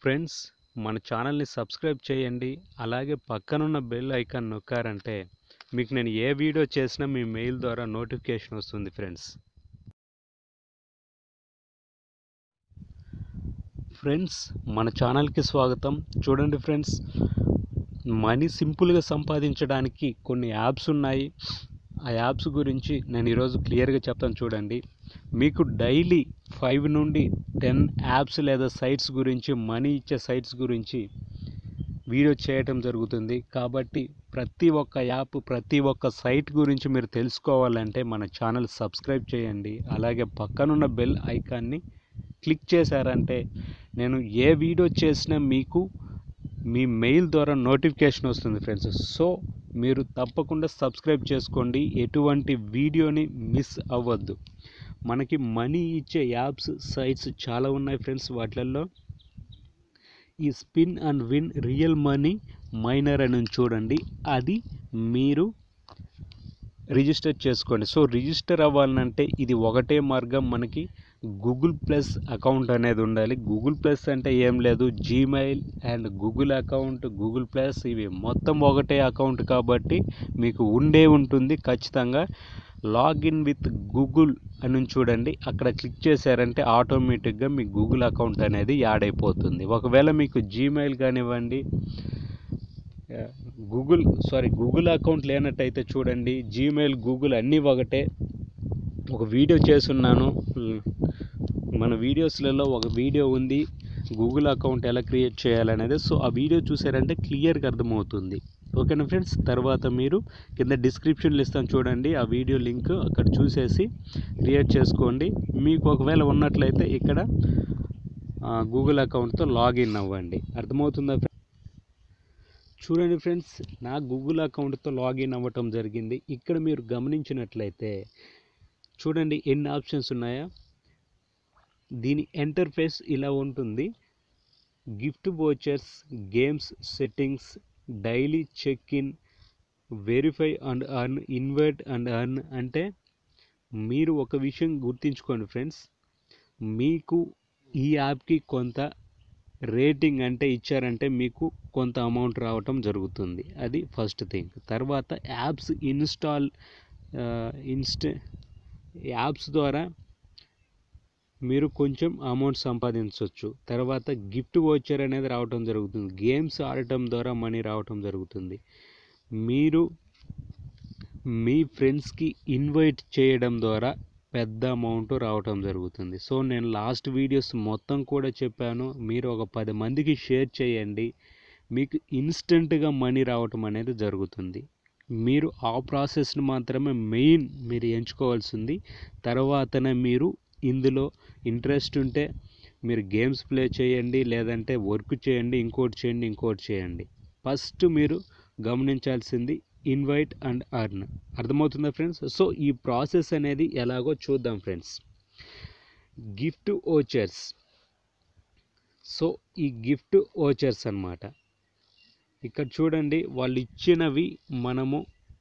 friends మన ఛానల్ని subscribe చేయండి అలాగే పక్కనున్న బెల్ ఐకాన్ నొక్కారంటే మీకు నేను ఏ వీడియో చేసినా మీ మెయిల్ ద్వారా నోటిఫికేషన్ వస్తుంది ఫ్రెండ్స్ ఫ్రెండ్స్ మన ఛానల్కి స్వాగతం చూడండి ఫ్రెండ్స్ మనీ సింపుల్గా సంపాదించడానికి కొన్ని యాప్స్ ఉన్నాయి ఆ యాప్స్ గురించి నేను ఈరోజు క్లియర్గా చెప్తాను చూడండి మీకు డైలీ ఫైవ్ నుండి టెన్ యాప్స్ లేదా సైట్స్ గురించి మనీ ఇచ్చే సైట్స్ గురించి వీడియో చేయటం జరుగుతుంది కాబట్టి ప్రతి ఒక్క యాప్ ప్రతి ఒక్క సైట్ గురించి మీరు తెలుసుకోవాలంటే మన ఛానల్ సబ్స్క్రైబ్ చేయండి అలాగే పక్కనున్న బెల్ ఐకాన్ని క్లిక్ చేశారంటే నేను ఏ వీడియో చేసినా మీకు మీ మెయిల్ ద్వారా నోటిఫికేషన్ వస్తుంది ఫ్రెండ్స్ సో మీరు తప్పకుండా సబ్స్క్రైబ్ చేసుకోండి ఎటువంటి వీడియోని మిస్ అవ్వద్దు మనకి మనీ ఇచ్చే యాప్స్ సైట్స్ చాలా ఉన్నాయి ఫ్రెండ్స్ వాటిల్లో ఈ spin and win real money miner అని ఉంది చూడండి అది మీరు రిజిస్టర్ చేసుకోండి సో రిజిస్టర్ అవ్వాలంటే ఇది ఒకటే మార్గం మనకి గూగుల్ ప్లస్ అకౌంట్ అనేది ఉండాలి గూగుల్ ప్లస్ అంటే ఏం లేదు Gmail and Google account Google plus ఇవి మొత్తం ఒకటే అకౌంట్ కాబట్టి మీకు ఉండే ఉంటుంది ఖచ్చితంగా లాగిన్ విత్ గూగుల్ అని చూడండి అక్కడ క్లిక్ చేశారంటే ఆటోమేటిక్గా మీ గూగుల్ అకౌంట్ అనేది యాడ్ అయిపోతుంది ఒకవేళ మీకు జీమెయిల్ కానివ్వండి గూగుల్ సారీ గూగుల్ అకౌంట్ లేనట్టయితే చూడండి జీమెయిల్ గూగుల్ అన్నీ ఒకటే ఒక వీడియో చేస్తున్నాను మన వీడియోస్లలో ఒక వీడియో ఉంది గూగుల్ అకౌంట్ ఎలా క్రియేట్ చేయాలనేది సో ఆ వీడియో చూసారంటే క్లియర్గా అర్థమవుతుంది ఓకేనా ఫ్రెండ్స్ తర్వాత మీరు కింద డిస్క్రిప్షన్లో ఇస్తాను చూడండి ఆ వీడియో లింక్ అక్కడ చూసేసి క్రియేట్ చేసుకోండి మీకు ఒకవేళ ఉన్నట్లయితే ఇక్కడ గూగుల్ అకౌంట్తో లాగిన్ అవ్వండి అర్థమవుతుందా చూడండి ఫ్రెండ్స్ నా గూగుల్ అకౌంట్తో లాగిన్ అవ్వటం జరిగింది ఇక్కడ మీరు గమనించినట్లయితే చూడండి ఎన్ని ఆప్షన్స్ ఉన్నాయా దీని ఎంటర్ఫేస్ ఇలా ఉంటుంది gift vouchers games settings daily check in verify and earn invite and earn అంటే మీరు ఒక విషయం గుర్తుంచుకోండి ఫ్రెండ్స్ మీకు ఈ యాప్కి కొంత రేటింగ్ అంటే ఇచ్చారంటే మీకు కొంత అమౌంట్ రావటం జరుగుతుంది అది ఫస్ట్ థింగ్ తర్వాత యాప్స్ ఇన్స్టాల్ ఇన్స్ట యాప్స్ ద్వారా మీరు కొంచెం అమౌంట్ సంపాదించవచ్చు తర్వాత గిఫ్ట్ వోచర్ అనేది రావటం జరుగుతుంది గేమ్స్ ఆడటం ద్వారా మనీ రావటం జరుగుతుంది మీరు మీ ఫ్రెండ్స్కి ఇన్వైట్ చేయడం ద్వారా పెద్ద అమౌంట్ రావటం జరుగుతుంది సో నేను లాస్ట్ వీడియోస్ మొత్తం కూడా చెప్పాను మీరు ఒక పది మందికి షేర్ చేయండి మీకు ఇన్స్టెంట్గా మనీ రావటం అనేది జరుగుతుంది మీరు ఆ ప్రాసెస్ని మాత్రమే మెయిన్ మీరు ఎంచుకోవాల్సింది తర్వాతనే మీరు ఇందులో ఇంట్రెస్ట్ ఉంటే మీరు గేమ్స్ ప్లే చేయండి లేదంటే వర్క్ చేయండి ఇంకోటి చేయండి ఇంకోటి చేయండి ఫస్ట్ మీరు గమనించాల్సింది ఇన్వైట్ అండ్ అర్న్ అర్థమవుతుందా ఫ్రెండ్స్ సో ఈ ప్రాసెస్ అనేది ఎలాగో చూద్దాం ఫ్రెండ్స్ గిఫ్ట్ ఓచర్స్ సో ఈ గిఫ్ట్ ఓచర్స్ అన్నమాట ఇక్కడ చూడండి వాళ్ళు ఇచ్చినవి మనము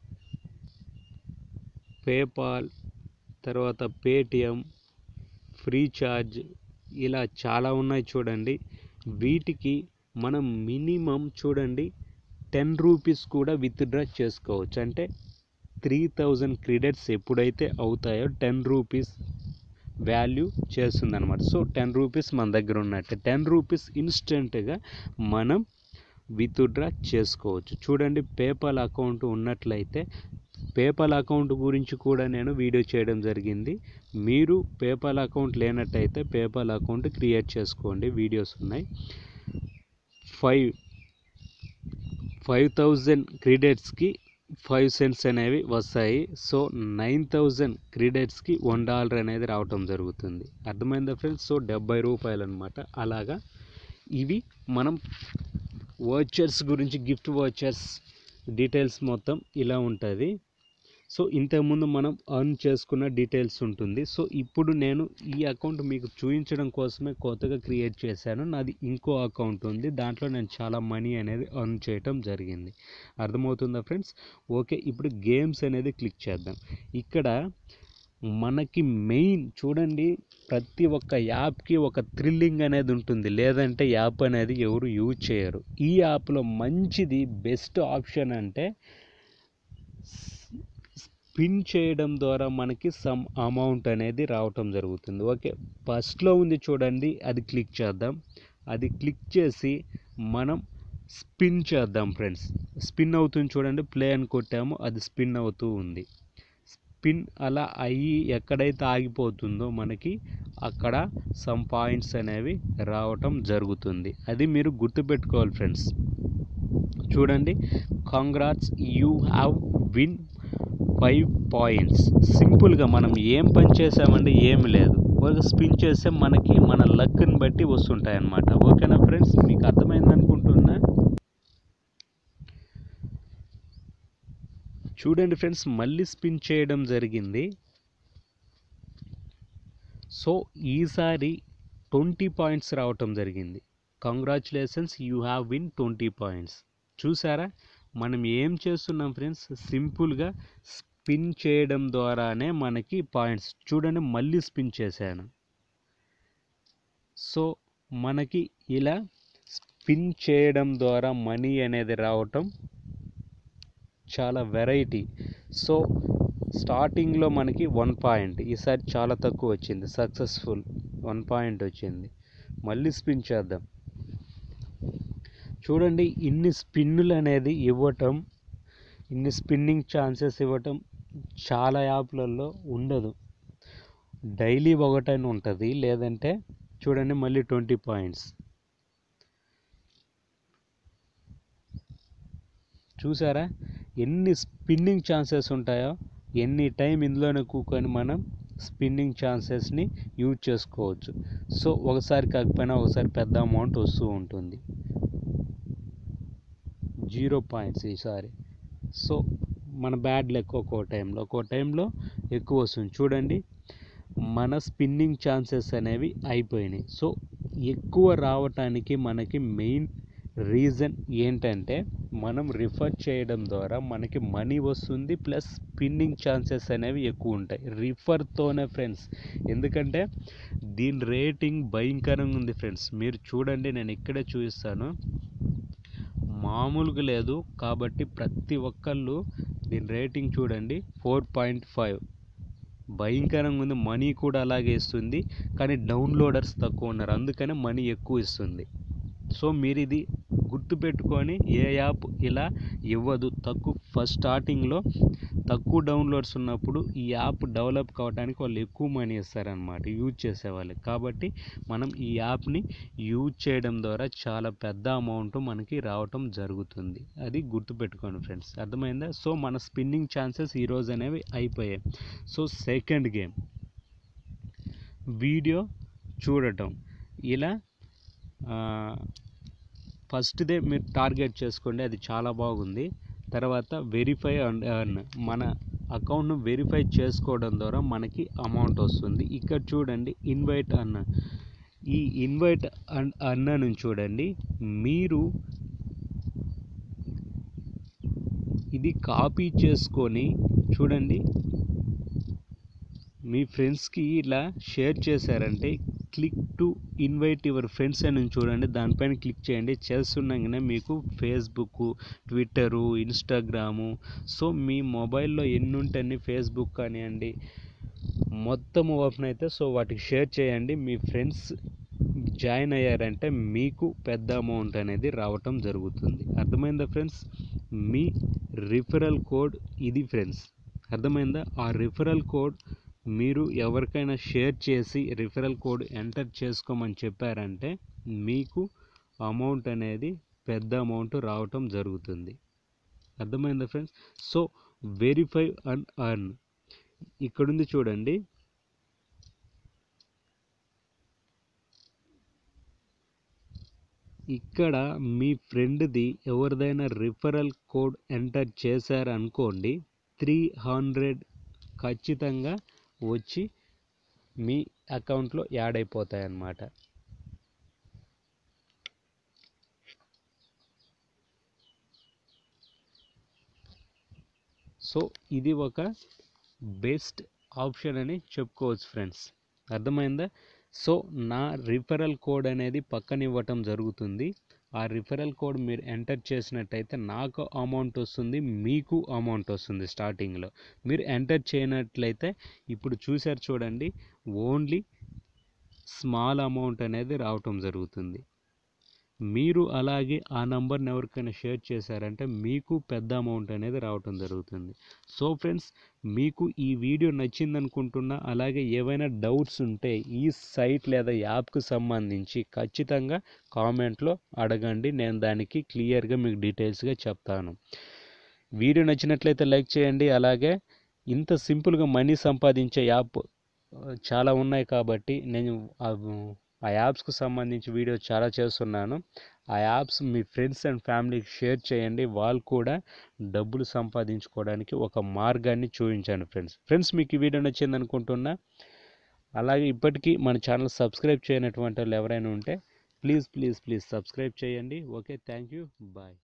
పేపాల్ తర్వాత పేటిఎం ఫ్రీ చార్జ్ ఇలా చాలా ఉన్నాయి చూడండి వీటికి మనం మినిమం చూడండి టెన్ రూపీస్ కూడా విత్డ్రా చేసుకోవచ్చు అంటే త్రీ థౌజండ్ క్రెడిట్స్ ఎప్పుడైతే అవుతాయో టెన్ రూపీస్ వాల్యూ చేస్తుంది అనమాట సో టెన్ రూపీస్ మన దగ్గర ఉన్నట్టే టెన్ రూపీస్ ఇన్స్టెంట్గా మనం విత్డ్రా చేసుకోవచ్చు చూడండి పేపాల్ అకౌంట్ ఉన్నట్లయితే పేపాల్ అకౌంట్ గురించి కూడా నేను వీడియో చేయడం జరిగింది మీరు పేపాల్ అకౌంట్ లేనట్టయితే పేపాల్ అకౌంట్ క్రియేట్ చేసుకోండి వీడియోస్ ఉన్నాయి ఫైవ్ ఫైవ్ థౌజండ్ క్రెడిట్స్కి ఫైవ్ సెంట్స్ అనేవి వస్తాయి సో నైన్ థౌజండ్ క్రెడిట్స్కి వన్ డాలర్ అనేది రావటం జరుగుతుంది అర్థమైందా ఫ్రెండ్స్ సో డెబ్బై రూపాయలు అనమాట అలాగా ఇవి మనం వాచర్స్ గురించి గిఫ్ట్ వాచర్స్ డీటెయిల్స్ మొత్తం ఇలా ఉంటుంది సో ఇంతకుముందు మనం అర్న్ చేసుకున్న డీటెయిల్స్ ఉంటుంది సో ఇప్పుడు నేను ఈ అకౌంట్ మీకు చూపించడం కోసమే కొత్తగా క్రియేట్ చేశాను నాది ఇంకో అకౌంట్ ఉంది దాంట్లో నేను చాలా మనీ అనేది అర్న్ చేయటం జరిగింది అర్థమవుతుందా ఫ్రెండ్స్ ఓకే ఇప్పుడు గేమ్స్ అనేది క్లిక్ చేద్దాం ఇక్కడ మనకి మెయిన్ చూడండి ప్రతి ఒక్క యాప్కి ఒక థ్రిల్లింగ్ అనేది ఉంటుంది లేదంటే యాప్ అనేది ఎవరు యూజ్ చేయరు ఈ యాప్లో మంచిది బెస్ట్ ఆప్షన్ అంటే స్పిన్ చేయడం ద్వారా మనకి సమ్ అమౌంట్ అనేది రావటం జరుగుతుంది ఓకే ఫస్ట్లో ఉంది చూడండి అది క్లిక్ చేద్దాం అది క్లిక్ చేసి మనం స్పిన్ చేద్దాం ఫ్రెండ్స్ స్పిన్ అవుతుంది చూడండి ప్లే అని కొట్టాము అది స్పిన్ అవుతూ ఉంది స్పిన్ అలా అయ్యి ఎక్కడైతే ఆగిపోతుందో మనకి అక్కడ సమ్ పాయింట్స్ అనేవి రావటం జరుగుతుంది అది మీరు గుర్తుపెట్టుకోవాలి ఫ్రెండ్స్ చూడండి congrats you have win five points సింపుల్గా మనం ఏం పని చేసామంటే ఏమి లేదు ఒక స్పిన్ చేస్తే మనకి మన లక్ని బట్టి వస్తుంటాయి అన్నమాట ఓకేనా ఫ్రెండ్స్ మీకు అర్థమైంది అనుకుంటున్నా చూడండి ఫ్రెండ్స్ మళ్ళీ స్పిన్ చేయడం జరిగింది సో ఈసారి ట్వంటీ పాయింట్స్ రావటం జరిగింది congratulations you have win twenty points చూసారా మనం ఏం చేస్తున్నాం ఫ్రెండ్స్ సింపుల్గా స్పిన్ చేయడం ద్వారానే మనకి పాయింట్స్ చూడండి మళ్ళీ స్పిన్ చేశాను సో మనకి ఇలా స్పిన్ చేయడం ద్వారా మనీ అనేది రావటం చాలా వెరైటీ సో స్టార్టింగ్లో మనకి వన్ పాయింట్ ఈసారి చాలా తక్కువ వచ్చింది సక్సెస్ఫుల్ వన్ పాయింట్ వచ్చింది మళ్ళీ స్పిన్ చేద్దాం చూడండి ఇన్ని స్పిన్నులు అనేది ఇవ్వటం ఇన్ని స్పిన్నింగ్ ఛాన్సెస్ ఇవ్వటం చాలా యాప్లలో ఉండదు డైలీ ఒకటని ఉంటుంది లేదంటే చూడండి మళ్ళీ ట్వంటీ పాయింట్స్ చూసారా ఎన్ని స్పిన్నింగ్ ఛాన్సెస్ ఉంటాయో ఎన్ని టైం ఇందులోనే కూకొని మనం స్పిన్నింగ్ ఛాన్సెస్ని యూజ్ చేసుకోవచ్చు సో ఒకసారి కాకపోయినా ఒకసారి పెద్ద అమౌంట్ వస్తూ ఉంటుంది జీరో పాయింట్స్ ఈసారి సో మన బ్యాడ్ లెక్క ఒక్కో టైంలో ఒక్కో టైంలో ఎక్కువ వస్తుంది చూడండి మన స్పిన్నింగ్ ఛాన్సెస్ అనేవి అయిపోయినాయి సో ఎక్కువ రావటానికి మనకి మెయిన్ రీజన్ ఏంటంటే మనం రిఫర్ చేయడం ద్వారా మనకి మనీ వస్తుంది ప్లస్ స్పిన్నింగ్ ఛాన్సెస్ అనేవి ఎక్కువ ఉంటాయి రిఫర్తోనే ఫ్రెండ్స్ ఎందుకంటే దీని రేటింగ్ భయంకరంగా ఉంది ఫ్రెండ్స్ మీరు చూడండి నేను ఇక్కడే చూపిస్తాను మామూలుగా లేదు కాబట్టి ప్రతి ఒక్కళ్ళు దీని రేటింగ్ చూడండి ఫోర్ పాయింట్ ఫైవ్ భయంకరంగా ఉంది మనీ కూడా అలాగే ఇస్తుంది కానీ డౌన్లోడర్స్ తక్కువ ఉన్నారు అందుకనే మనీ ఎక్కువ ఇస్తుంది సో మీరు ఇది గుర్తుపెట్టుకొని ఏ యాప్ ఇలా ఇవ్వదు తక్కువ ఫస్ట్ స్టార్టింగ్లో తక్కువ డౌన్లోడ్స్ ఉన్నప్పుడు ఈ యాప్ డెవలప్ కావడానికి వాళ్ళు ఎక్కువ మనీ ఇస్తారనమాట యూజ్ చేసేవాళ్ళకి కాబట్టి మనం ఈ యాప్ని యూజ్ చేయడం ద్వారా చాలా పెద్ద అమౌంట్ మనకి రావటం జరుగుతుంది అది గుర్తుపెట్టుకోండి ఫ్రెండ్స్ అర్థమైందా సో మన స్పిన్నింగ్ ఛాన్సెస్ ఈరోజు అనేవి అయిపోయాయి సో సెకండ్ గేమ్ వీడియో చూడటం ఇలా ఫస్ట్దే మీరు టార్గెట్ చేసుకోండి అది చాలా బాగుంది తర్వాత వెరిఫై అండ్ ఎర్న్ మన అకౌంట్ను వెరిఫై చేసుకోవడం ద్వారా మనకి అమౌంట్ వస్తుంది ఇక్కడ చూడండి ఇన్వైట్ అన్న ఈ ఇన్వైట్ అండ్ అన్న నుంచి చూడండి మీరు ఇది కాపీ చేసుకొని చూడండి మీ ఫ్రెండ్స్కి ఇలా షేర్ చేశారంటే click to invite your friends అని చూడండి దానిపైన క్లిక్ చేయండి చేస్తుండగానే మీకు ఫేస్బుక్ ట్విట్టరు ఇన్స్టాగ్రాము సో మీ మొబైల్లో ఎన్ని ఉంటాయి ఫేస్బుక్ కానివ్వండి మొత్తం ఓపెన్ అయితే సో వాటికి షేర్ చేయండి మీ ఫ్రెండ్స్ జాయిన్ అయ్యారంటే మీకు పెద్ద అమౌంట్ అనేది రావటం జరుగుతుంది అర్థమైందా ఫ్రెండ్స్ మీ రిఫరల్ కోడ్ ఇది ఫ్రెండ్స్ అర్థమైందా ఆ రిఫరల్ కోడ్ మీరు ఎవరికైనా షేర్ చేసి రిఫరల్ కోడ్ ఎంటర్ చేసుకోమని చెప్పారంటే మీకు అమౌంట్ అనేది పెద్ద అమౌంట్ రావటం జరుగుతుంది అర్థమైందా friends so verify and earn ఇక్కడుంది చూడండి ఇక్కడ మీ ఫ్రెండ్ది ఎవరిదైనా రిఫరల్ కోడ్ ఎంటర్ చేశారనుకోండి త్రీ హండ్రెడ్ ఖచ్చితంగా వచ్చి మీ అకౌంట్లో యాడ్ అయిపోతాయి అన్నమాట సో ఇది ఒక బెస్ట్ ఆప్షన్ అని చెప్పుకోవచ్చు ఫ్రెండ్స్ అర్థమైందా సో నా రిఫరల్ కోడ్ అనేది పక్కన ఇవ్వటం జరుగుతుంది ఆ రిఫరల్ కోడ్ మీరు ఎంటర్ చేసినట్టయితే నాకు అమౌంట్ వస్తుంది మీకు అమౌంట్ వస్తుంది స్టార్టింగ్లో మీరు ఎంటర్ చేయనట్లయితే ఇప్పుడు చూసారు చూడండి ఓన్లీ స్మాల్ అమౌంట్ అనేది రావటం జరుగుతుంది మీరు అలాగే ఆ నంబర్ని ఎవరికైనా షేర్ చేశారంటే మీకు పెద్ద అమౌంట్ అనేది రావటం జరుగుతుంది సో ఫ్రెండ్స్ మీకు ఈ వీడియో నచ్చింది అనుకుంటున్నా అలాగే ఏవైనా డౌట్స్ ఉంటే ఈ సైట్ లేదా యాప్కి సంబంధించి ఖచ్చితంగా కామెంట్లో అడగండి నేను దానికి క్లియర్గా మీకు డీటెయిల్స్గా చెప్తాను వీడియో నచ్చినట్లయితే లైక్ చేయండి అలాగే ఇంత సింపుల్గా మనీ సంపాదించే యాప్ ఆ, చాలా ఉన్నాయి కాబట్టి నేను ఆ- ఆ యాప్స్కు సంబంధించి వీడియో చాలా చేస్తున్నాను ఆ యాప్స్ మీ ఫ్రెండ్స్ అండ్ ఫ్యామిలీకి షేర్ చేయండి వాళ్ళు కూడా డబ్బులు సంపాదించుకోవడానికి ఒక మార్గాన్ని చూపించండి ఫ్రెండ్స్ ఫ్రెండ్స్ మీకు ఈ వీడియో నచ్చింది అనుకుంటున్నా అలాగే ఇప్పటికీ మన ఛానల్ సబ్స్క్రైబ్ చేయనటువంటి వాళ్ళు ఎవరైనా ఉంటే ప్లీజ్ ప్లీజ్ ప్లీజ్ సబ్స్క్రైబ్ చేయండి ఓకే థ్యాంక్ యూ బాయ్